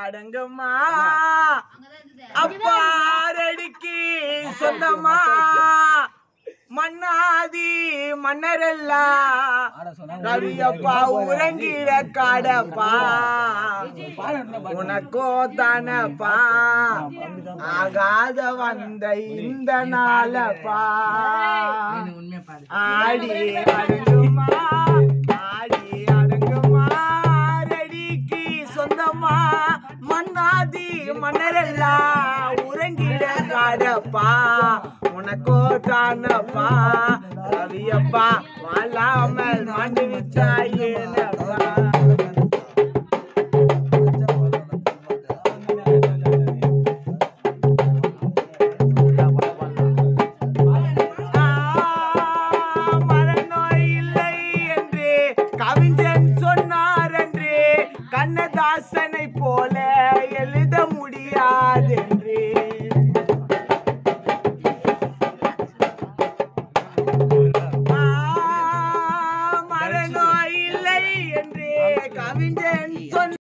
அடங்கம்மா அப்பாரடிக்கு சொந்தமா மன்னாதி மன்னரெல்லாம் ரவியப்பா உறங்கிட காடப்பா உனக்கோ தானப்பா ஆகாத வந்த இந்த நாளப்பா ஆடி அடங்குமா ஆடி அடங்குமா ரெடிக்கு சொந்தமா மன்னாதி மன்னரெல்லாம் உறங்கிட காடப்பா உனக்கோ தானப்பா ரவியப்பா வாழாமல் மாண்டு விட்டாயேனப்பா மரணம் இல்லை என்று கவிஞன் சொன்னார் என்று கண்ணதாசனை போல